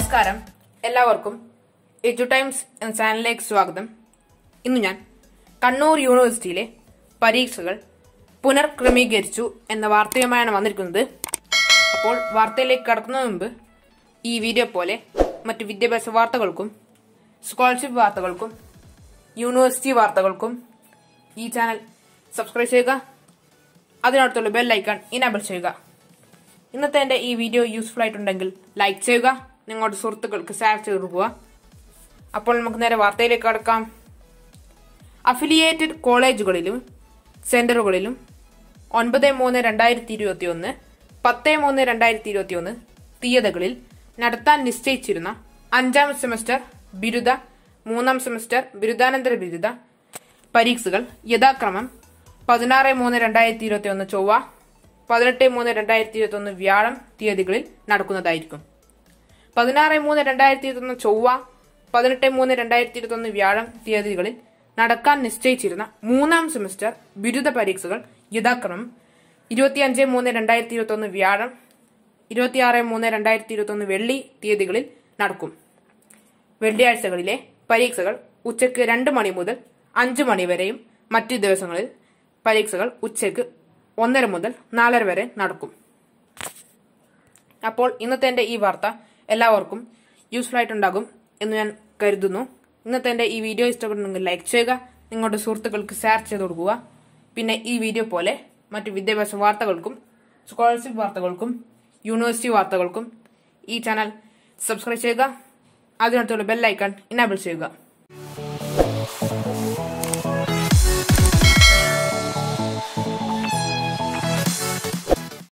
നമസ്കാരം എല്ലാവർക്കും എജു ടൈംസ് എന്ന ചാനലിലേക്ക് സ്വാഗതം ഇന്ന് ഞാൻ കണ്ണൂർ യൂണിവേഴ്സിറ്റിയിലെ പരീക്ഷകൾ പുനർക്രമീകരിച്ചു എന്ന വാർത്തയുമായാണ് വന്നിരിക്കുന്നത് അപ്പോൾ വാർത്തയിലേക്ക് കടക്കുന്നതിന് മുമ്പ് ഈ വീഡിയോ പോലെ മറ്റ് വിദ്യാഭ്യാസ വാർത്തകൾക്കും സ്കോളർഷിപ്പ് വാർത്തകൾക്കും യൂണിവേഴ്സിറ്റി വാർത്തകൾക്കും ഈ ചാനൽ സബ്സ്ക്രൈബ് ചെയ്യുക അതിനടുത്തുള്ള ബെൽ ഐക്കൺ ഇനാബിൾ ചെയ്യുക ഇന്നത്തെ എൻ്റെ ഈ വീഡിയോ യൂസ്ഫുൾ ആയിട്ടുണ്ടെങ്കിൽ ലൈക്ക് ചെയ്യുക നിങ്ങളുടെ സുഹൃത്തുക്കൾക്ക് ഷെയർ ചെയ്ത് കൊടുക്കുക അപ്പോൾ നമുക്ക് നേരെ വാർത്തയിലേക്ക് കടക്കാം അഫിലിയേറ്റഡ് കോളേജുകളിലും സെന്ററുകളിലും ഒൻപത് മൂന്ന് രണ്ടായിരത്തി ഇരുപത്തി ഒന്ന് പത്ത് മൂന്ന് രണ്ടായിരത്തി ഇരുപത്തി ഒന്ന് തീയതികളിൽ നടത്താൻ നിശ്ചയിച്ചിരുന്ന അഞ്ചാം സെമസ്റ്റർ ബിരുദ മൂന്നാം സെമസ്റ്റർ ബിരുദാനന്തര ബിരുദ പരീക്ഷകൾ യഥാക്രമം പതിനാറ് മൂന്ന് രണ്ടായിരത്തി ഇരുപത്തി ഒന്ന് ചൊവ്വ പതിനെട്ട് മൂന്ന് രണ്ടായിരത്തി ഇരുപത്തി ഒന്ന് വ്യാഴം തീയതികളിൽ നടക്കുന്നതായിരിക്കും പതിനാറ് മൂന്ന് രണ്ടായിരത്തി ഇരുപത്തി ഒന്ന് ചൊവ്വ പതിനെട്ട് മൂന്ന് രണ്ടായിരത്തി ഇരുപത്തി ഒന്ന് വ്യാഴം തീയതികളിൽ നടക്കാൻ നിശ്ചയിച്ചിരുന്ന മൂന്നാം സെമസ്റ്റർ ബിരുദ പരീക്ഷകൾ യഥാക്രമം ഇരുപത്തിയഞ്ച് മൂന്ന് രണ്ടായിരത്തി ഇരുപത്തി ഒന്ന് വ്യാഴം ഇരുപത്തിയാറ് മൂന്ന് രണ്ടായിരത്തി ഇരുപത്തി ഒന്ന് വെള്ളി തീയതികളിൽ നടക്കും വെള്ളിയാഴ്ചകളിലെ പരീക്ഷകൾ ഉച്ചയ്ക്ക് രണ്ട് മണി മുതൽ അഞ്ച് മണി വരെയും മറ്റു ദിവസങ്ങളിൽ പരീക്ഷകൾ ഉച്ചയ്ക്ക് ഒന്നര മുതൽ നാലര വരെ നടക്കും അപ്പോൾ ഇന്നത്തെ എൻ്റെ ഈ വാർത്ത എല്ലാവർക്കും യൂസ്ഫുൾ ആയിട്ടുണ്ടാകും എന്ന് ഞാൻ കരുതുന്നു ഇന്നത്തെ എൻ്റെ ഈ വീഡിയോ ഇഷ്ടപ്പെടുന്നെങ്കിൽ ലൈക്ക് ചെയ്യുക നിങ്ങളുടെ സുഹൃത്തുക്കൾക്ക് ഷെയർ ചെയ്ത് കൊടുക്കുക പിന്നെ ഈ വീഡിയോ പോലെ മറ്റു വിദ്യാഭ്യാസ വാർത്തകൾക്കും സ്കോളർഷിപ്പ് വാർത്തകൾക്കും യൂണിവേഴ്സിറ്റി വാർത്തകൾക്കും ഈ ചാനൽ സബ്സ്ക്രൈബ് ചെയ്യുക അതിനടുത്തുള്ള ബെൽ ഐക്കൺ ഇനാബിൾ ചെയ്യുക